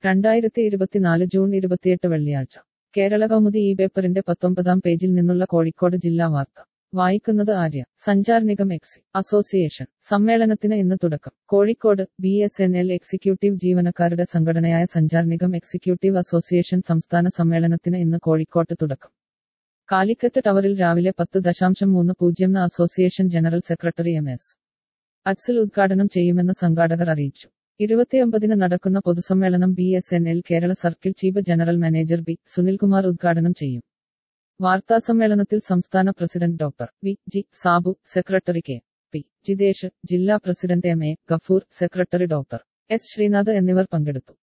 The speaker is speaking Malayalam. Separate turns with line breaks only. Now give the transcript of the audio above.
രണ്ടായിരത്തി ഇരുപത്തിനാല് ജൂൺ ഇരുപത്തിയെട്ട് വെള്ളിയാഴ്ച കേരള കൗമുദി ഈ പേപ്പറിന്റെ പത്തൊമ്പതാം പേജിൽ നിന്നുള്ള കോഴിക്കോട് ജില്ലാ വാർത്ത വായിക്കുന്നത് ആര്യ സഞ്ചാർ നിഗം എക്സി അസോസിയേഷൻ സമ്മേളനത്തിന് ഇന്ന് തുടക്കം Kozhikode B S N L executive ജീവനക്കാരുടെ സംഘടനയായ സഞ്ചാർ നിഗം എക്സിക്യൂട്ടീവ് അസോസിയേഷൻ സംസ്ഥാന സമ്മേളനത്തിന് ഇന്ന് കോഴിക്കോട്ട് തുടക്കം കാലിക്കറ്റ് ടവറിൽ രാവിലെ പത്ത് ദശാംശം മൂന്ന് പൂജ്യം association general secretary M S അക്സൽ ഉദ്ഘാടനം ചെയ്യുമെന്ന് സംഘാടകർ അറിയിച്ചു ഇരുപത്തിയൊമ്പതിന് നടക്കുന്ന പൊതുസമ്മേളനം B S N L Kerala circle chief general manager B Sunilkumar ഉദ്ഘാടനം ചെയ്യും വാർത്താസമ്മേളനത്തിൽ സംസ്ഥാന president doctor V G Sabu secretary K P Jithesh ജില്ലാ president M A Gafoor secretary doctor S Sreenath എന്നിവർ പങ്കെടുത്തു